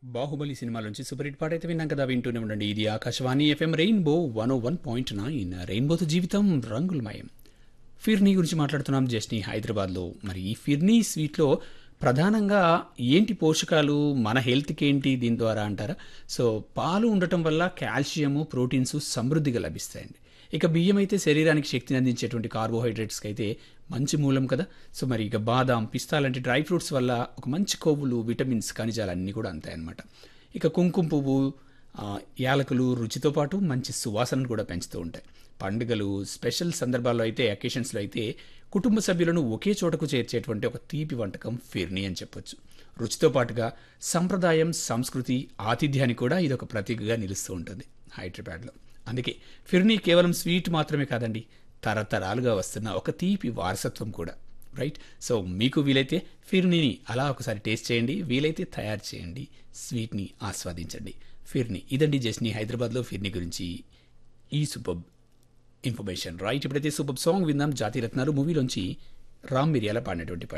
బాహుబలి సినిమా నుంచి super hit పాట అయితే విన్నాం కదా వింటూనే ఉండండి ఇది ఆకాశవాణి FM rainbow one o one point nine రెయిన్బోతో జీవితం రంగులమయం ఫిర్నీ గురించి మాట్లాడుతున్నాం జస్ని హైదరాబాద్లో మరి ఈ ఫిర్నీ స్వీట్లో ప్రధానంగా ఏంటి పోషకాలు మన హెల్త్కి ఏంటి దీని ద్వారా అంటారా సో పాలు ఉండటం వల్ల కాల్షియము ప్రోటీన్స్ సమృద్ధిగా లభిస్తాయండి ఇక బియ్యం అయితే శరీరానికి శక్తిని అందించేటువంటి కార్బోహైడ్రేట్స్కి అయితే మంచి మూలం కదా సో మరి ఇక బాదాం పిస్తా లాంటి డ్రై ఫ్రూట్స్ వల్ల ఒక మంచి కొవ్వులు విటమిన్స్ ఖనిజాలు అన్నీ కూడా అంతాయన్నమాట ఇక కుంకుమ పువ్వు ఆ, యాలకులు రుచితో పాటు మంచి సువాసనను కూడా పెంచుతూ ఉంటాయి పండుగలు స్పెషల్ సందర్భాల్లో అయితే అకేషన్స్లో అయితే కుటుంబ సభ్యులను ఒకే చోటకు చేర్చేటువంటి ఒక తీపి వంటకం ఫిర్నీ అని చెప్పొచ్చు రుచితో పాటుగా సంప్రదాయం సంస్కృతి ఆతిథ్యానికి కూడా ఇది ఒక ప్రతీకగా నిలుస్తూ ఉంటుంది హైదరాబాద్లో అందుకే ఫిర్నీ కేవలం స్వీట్ మాత్రమే కాదండి తరతరాలుగా వస్తున్న ఒక తీపి వారసత్వం కూడా రైట్ సో మీకు వీలైతే ఫిర్నీని అలా ఒకసారి టేస్ట్ చేయండి వీలైతే తయారు చేయండి స్వీట్ని ఆస్వాదించండి ఫిర్నీ ఇదండి జస్ని హైదరాబాద్లో ఫిర్నీ గురించి ఈ సూపర్ ఇన్ఫర్మేషన్ రైట్ ఇప్పుడైతే సూపర్ సాంగ్ విందాం జాతి రత్నాలు మూవీలోంచి రామ్ మిరియాల పాడినటువంటి పాట